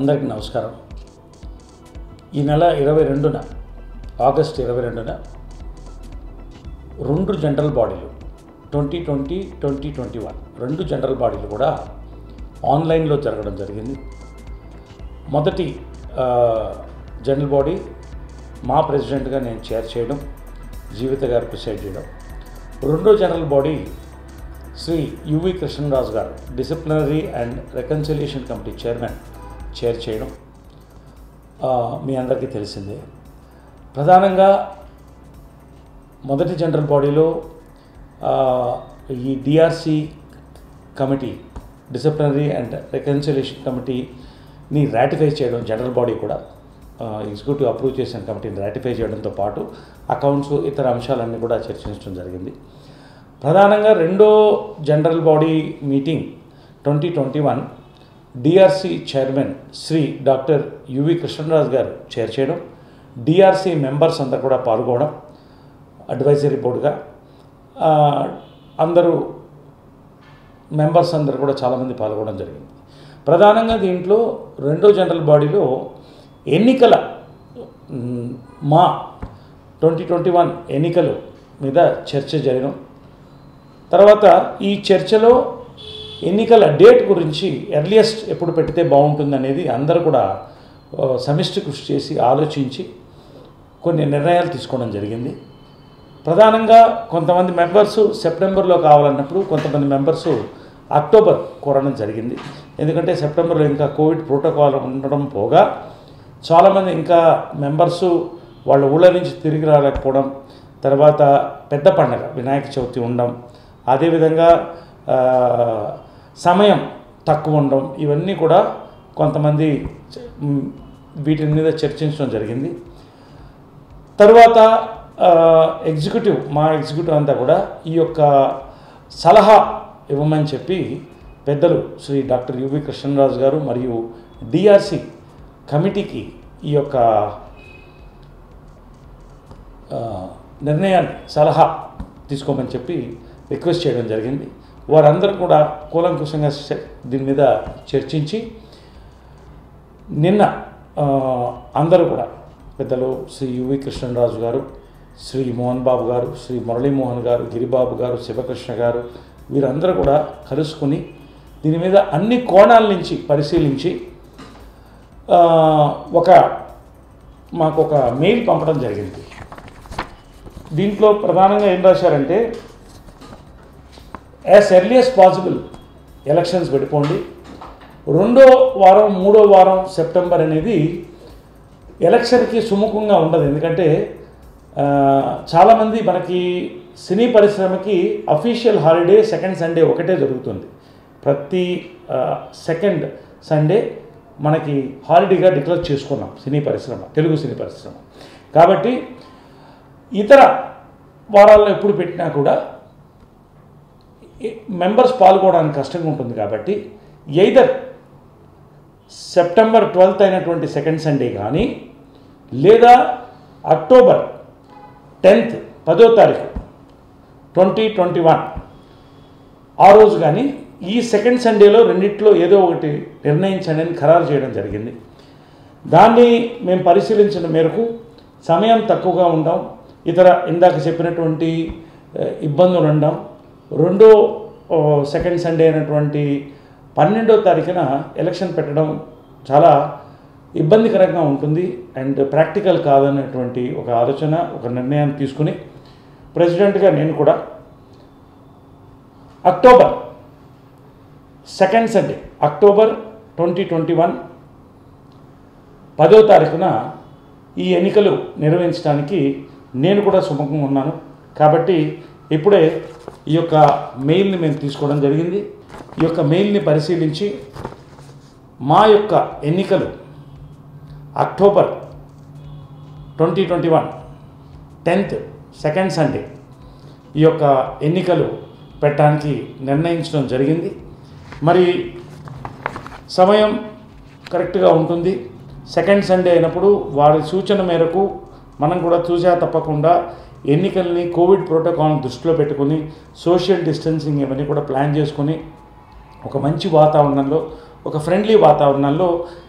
అందరికీ నమస్కారం ఈ నెల ఇరవై రెండున ఆగస్ట్ ఇరవై రెండున రెండు జనరల్ బాడీలు twenty twenty twenty twenty one రెండు జనరల్ బాడీలు కూడా ఆన్లైన్లో జరగడం జరిగింది మొదటి ఆ, జనరల్ బాడీ మా ప్రెసిడెంట్గా నేను చైర్ చేయడం జీవిత గారు ప్రిసైడ్ చేయడం రెండో general body Shri U V Krishnaraju garu disciplinary and reconciliation committee chairman chair చేయడం ఆ, మీ అందరికీ తెలిసిందే ప్రధానంగా మొదటి జనరల్ బాడీలో ఆ, ఈ DRC committee disciplinary and reconciliation కమిటీని రాటిఫై చేయడం జనరల్ బాడీ కూడా ఎగ్జిక్యూటివ్ అప్రూవ్ చేసిన కమిటీని రాటిఫై చేయడంతో పాటు అకౌంట్స్ ఇతర అంశాలన్నీ కూడా చర్చించడం జరిగింది ప్రధానంగా రెండో general body meeting twenty twenty one DRC chairman Shri doctor U V Krishnaraju garu chair చేయడం డిఆర్సి మెంబర్స్ అంతా కూడా పాల్గొనడం అడ్వైజరీ బోర్డుగా ఆ, అందరూ మెంబర్స్ అందరు కూడా చాలామంది పాల్గొనడం జరిగింది ప్రధానంగా దీంట్లో రెండో జనరల్ బాడీలో ఎన్నికల మ్, మా ట్వంటీ ట్వంటీ వన్ ఎన్నికలు మీద చర్చ జరగడం తర్వాత ఈ చర్చలో ఎన్నికల డేట్ గురించి ఎర్లియస్ట్ ఎప్పుడు పెడితే బాగుంటుందనేది అందరూ కూడా ఆ, సమిష్టి కృషి చేసి ఆలోచించి కొన్ని నిర్ణయాలు తీసుకోవడం జరిగింది ప్రధానంగా కొంతమంది మెంబర్స్ సెప్టెంబర్లో కావాలన్నప్పుడు కొంతమంది మెంబర్స్ అక్టోబర్ కోరడం జరిగింది ఎందుకంటే సెప్టెంబర్లో ఇంకా కోవిడ్ ప్రోటోకాల్ ఉండడం పోగా చాలామంది ఇంకా మెంబర్స్ వాళ్ళ ఊళ్ళ నుంచి తిరిగి రాలేకపోవడం తర్వాత పెద్ద పండగ వినాయక చవితి ఉండడం అదేవిధంగా ఆ, సమయం తక్కువ ఉండడం ఇవన్నీ కూడా కొంతమంది మ్, వీటి మీద చర్చించడం జరిగింది తర్వాత ఆ, ఎగ్జిక్యూటివ్ మా ఎగ్జిక్యూటివ్ అంతా కూడా ఈ యొక్క సలహా ఇవ్వమని చెప్పి పెద్దలు శ్రీ డాక్టర్ యువి కృష్ణరాజు గారు మరియు డిఆర్సి కమిటీకి ఈ యొక్క ఆ, నిర్ణయాన్ని సలహా తీసుకోమని చెప్పి రిక్వెస్ట్ చేయడం జరిగింది వారందరూ కూడా కూలంకుషంగా చ- దీని మీద చర్చించి నిన్న ఆ, అందరూ కూడా పెద్దలు శ్రీ యువి కృష్ణరాజు గారు శ్రీ మోహన్ బాబు గారు శ్రీ మురళీమోహన్ గారు గిరిబాబు గారు శివకృష్ణ గారు వీరందరూ కూడా కలుసుకుని దీని మీద అన్ని కోణాల నుంచి పరిశీలించి ఆ, ఒక మాకు ఒక మెయిల్ పంపడం జరిగింది దీంట్లో ప్రధానంగా ఏం రాశారంటే as early as possible elections పెట్టుకోండి రెండో వారం మూడో వారం సెప్టెంబర్ అనేది ఎలక్షన్కి సుముఖంగా ఉండదు ఎందుకంటే ఆ, చాలామంది మనకి సినీ పరిశ్రమకి అఫీషియల్ హాలిడే సెకండ్ సండే ఒకటే జరుగుతుంది ప్రతి సెకండ్ సండే మనకి హాలిడేగా డిక్లేర్ చేసుకున్నాం సినీ పరిశ్రమ తెలుగు సినీ పరిశ్రమ కాబట్టి ఇతర వారాల్లో ఎప్పుడు పెట్టినా కూడా మెంబర్స్ పాల్గొనడానికి కష్టంగా ఉంటుంది కాబట్టి ఎయిదర్ సెప్టెంబర్ ట్వెల్త్ అయినటువంటి సెకండ్ సండే కానీ లేదా అక్టోబర్ టెన్త్ పదో తారీఖు ట్వంటీ ట్వంటీ వన్ ఆ రోజు కానీ ఈ సెకండ్ సండేలో రెండిట్లో ఏదో ఒకటి నిర్ణయించండి అని ఖరారు చేయడం జరిగింది దాన్ని మేము పరిశీలించిన మేరకు సమయం తక్కువగా ఉండడం ఇతర ఇందాక చెప్పినటువంటి ఆ, ఇబ్బందులు ఉండడం రెండో ఓ, సెకండ్ సండే అయినటువంటి పన్నెండో తారీఖున ఎలక్షన్ పెట్టడం చాలా ఇబ్బందికరంగా ఉంటుంది అండ్ ప్రాక్టికల్ కాదనేటువంటి ఒక ఆలోచన ఒక నిర్ణయాన్ని తీసుకుని ప్రెసిడెంట్గా నేను కూడా October second Sunday October twenty twenty one పదో తారీఖున ఈ ఎన్నికలు నిర్వహించడానికి నేను కూడా సుముఖంగా ఉన్నాను కాబట్టి ఇప్పుడే ఈ యొక్క మెయిల్ని మేము తీసుకోవడం జరిగింది ఈ యొక్క మెయిల్ని పరిశీలించి మా యొక్క ఎన్నికలు October twenty twenty one tenth second Sunday ఈ యొక్క ఎన్నికలు పెట్టడానికి నిర్ణయించడం జరిగింది మరి సమయం కరెక్ట్గా ఉంటుంది సెకండ్ సండే అయినప్పుడు వారి సూచన మేరకు మనం కూడా చూసా తప్పకుండా ఎన్నికల్ని కోవిడ్ ప్రోటోకాల్ని దృష్టిలో పెట్టుకుని సోషల్ డిస్టెన్సింగ్ ఇవన్నీ కూడా ప్లాన్ చేసుకుని ఒక మంచి వాతావరణంలో ఒక ఫ్రెండ్లీ వాతావరణంలో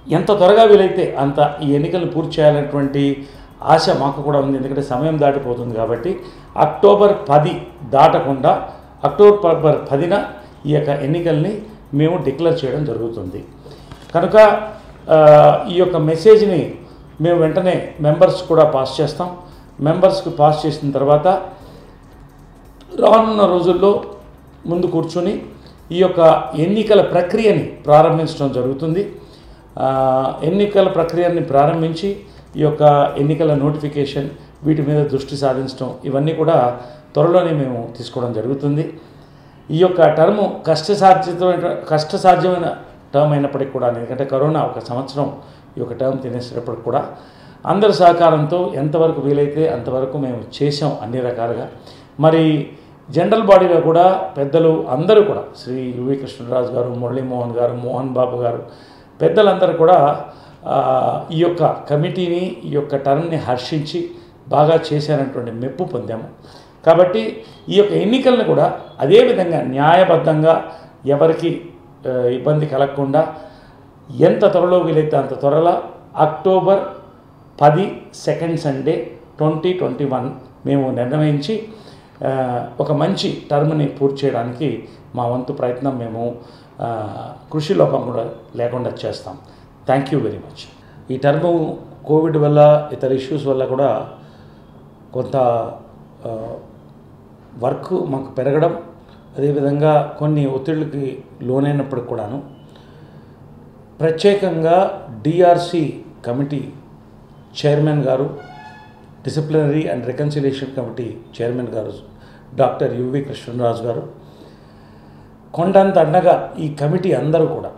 ఎంత త్వరగా వీలైతే అంత ఈ ఎన్నికలను పూర్తి చేయాలనేటువంటి ఆశ మాకు కూడా ఉంది ఎందుకంటే సమయం దాటిపోతుంది కాబట్టి అక్టోబర్ పది దాటకుండా అక్టోబర్ పదిన ఈ యొక్క ఎన్నికల్ని మేము డిక్లేర్ చేయడం జరుగుతుంది కనుక ఆ, ఈ యొక్క మెసేజ్ని మేము వెంటనే మెంబర్స్ కూడా పాస్ చేస్తాం మెంబర్స్కి పాస్ చేసిన తర్వాత రానున్న రోజుల్లో ముందు కూర్చొని ఈ యొక్క ఎన్నికల ప్రక్రియని ప్రారంభించడం జరుగుతుంది ఆ, ఎన్నికల ప్రక్రియని ప్రారంభించి ఈ యొక్క ఎన్నికల నోటిఫికేషన్ వీటి మీద దృష్టి సాధించడం ఇవన్నీ కూడా త్వరలోనే మేము తీసుకోవడం జరుగుతుంది ఈ యొక్క టర్ము కష్టసాధ్యమైన కష్టసాధ్యమైన టర్మ్ అయినప్పటికీ కూడా ఎందుకంటే కరోనా ఒక సంవత్సరం ఈ యొక్క టర్మ్ తినేసేటప్పటికి కూడా అందరి సహకారంతో ఎంతవరకు వీలైతే అంతవరకు మేము చేసాం అన్ని రకాలుగా మరి జనరల్ బాడీలో కూడా పెద్దలు అందరూ కూడా శ్రీ యువి కృష్ణరాజు గారు మురళీమోహన్ గారు మోహన్ బాబు గారు పెద్దలందరూ కూడా ఆ, ఈ యొక్క కమిటీని ఈ యొక్క టర్మ్ని హర్షించి బాగా చేశారనేటువంటి మెప్పు పొందాము కాబట్టి ఈ యొక్క ఎన్నికలను కూడా అదేవిధంగా న్యాయబద్ధంగా ఎవరికి ఆ, ఇబ్బంది కలగకుండా ఎంత త్వరలో వీలైతే అంత త్వరలో అక్టోబర్ పది second Sunday twenty twenty one మేము నిర్ణయించి ఆ, ఒక మంచి టర్మ్ని పూర్తి చేయడానికి మా వంతు ప్రయత్నం మేము ఆ, కృషి లోపం కూడా లేకుండా చేస్తాం థ్యాంక్ యూ వెరీ మచ్ ఈ టర్మ్ కోవిడ్ వల్ల ఇతర ఇష్యూస్ వల్ల కూడా కొంత ఆ, వర్క్ మాకు పెరగడం అదేవిధంగా కొన్ని ఒత్తిళ్ళకి లోనైనప్పటికి కూడాను ప్రత్యేకంగా DRC committee chairman garu disciplinary and reconciliation committee chairman garu doctor U V Krishnaraju garu కొండంత అండగా ఈ కమిటీ అందరూ కూడా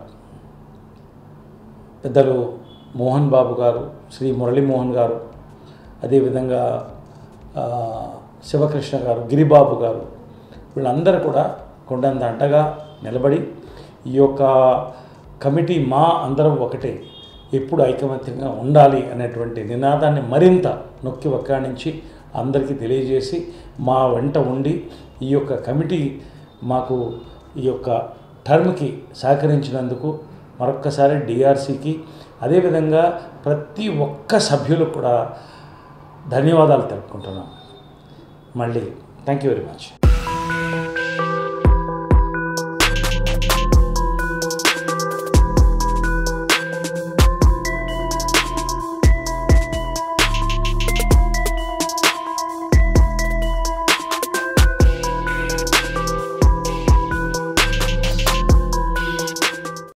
పెద్దలు మోహన్ బాబు గారు శ్రీ మురళీమోహన్ గారు అదేవిధంగా ఆ, శివకృష్ణ గారు గిరిబాబు గారు వీళ్ళందరూ కూడా కొండంత అండగా నిలబడి ఈ యొక్క కమిటీ మా అందరం ఒకటే ఎప్పుడు ఐకమత్యంగా ఉండాలి అనేటువంటి నినాదాన్ని మరింత నొక్కి వక్కాణించి అందరికీ తెలియజేసి మా వెంట ఉండి ఈ యొక్క కమిటీ మాకు ఈ యొక్క టర్మ్కి సహకరించినందుకు మరొక్కసారి డిఆర్సికి అదేవిధంగా ప్రతి ఒక్క సభ్యులు కూడా ధన్యవాదాలు తెలుపుకుంటున్నాం మళ్ళీ థ్యాంక్ యూ వెరీ మచ్